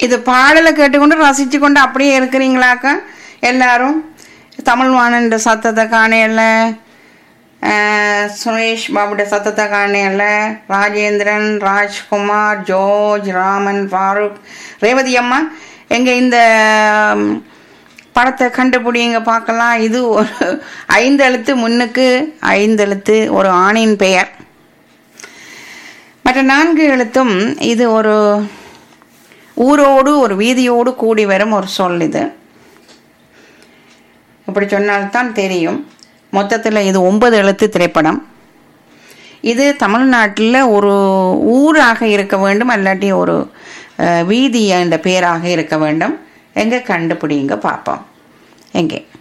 இது பாடலை கேட்டுக்கொண்டு ரசிச்சு கொண்டு அப்படியே இருக்கிறீங்களாக்க எல்லாரும் தமிழ் வாணன்ற சத்தத்தை காணையில சுரேஷ் பாபுடைய சத்தத்தை காணையில ராஜேந்திரன் ராஜ்குமார் ஜோர்ஜ் ராமன் ஃபாரூக் ரேவதி அம்மா எங்க இந்த ம், படத்தை கண்டுபிடிங்க பார்க்கலாம் இது ஒரு ஐந்து எழுத்து முன்னுக்கு ஐந்து எழுத்து ஒரு ஆணின் பெயர் மற்ற நான்கு எழுத்தும் இது ஒரு ஊரோடு ஒரு வீதியோடு கூடி வரும் ஒரு சொல் இது இப்படி சொன்னால்தான் தெரியும் மொத்தத்தில் இது ஒன்பது எழுத்து திரைப்படம் இது தமிழ்நாட்டில் ஒரு ஊராக இருக்க வேண்டும் அல்லாட்டி ஒரு அஹ், வீதி என்ற பேராக இருக்க வேண்டும் எங்கே கண்டுபிடிங்க பார்ப்போம் எங்கே